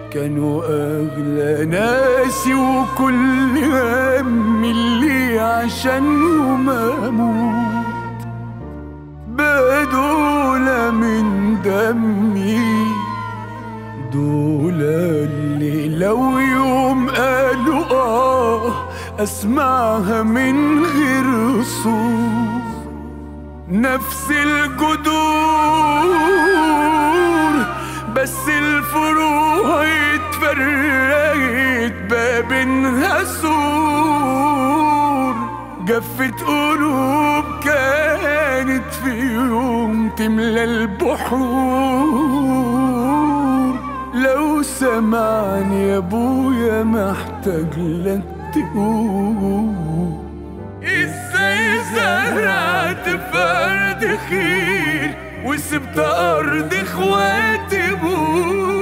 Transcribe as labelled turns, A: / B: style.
A: كانوا أغلى ناسي وكل هم اللي عشانهم أموت بدول من دمي دول اللي لو يوم قالوا آه أسمعها من غير صوت نفس الجذور بس الفروع اتفرقت باب سور جفت قلوب كانت في يوم تملى البحور لو سمعني يا ابويا محتاج لك تقول ازاي زرعت فرد خير وسبت ارض اخواتي بور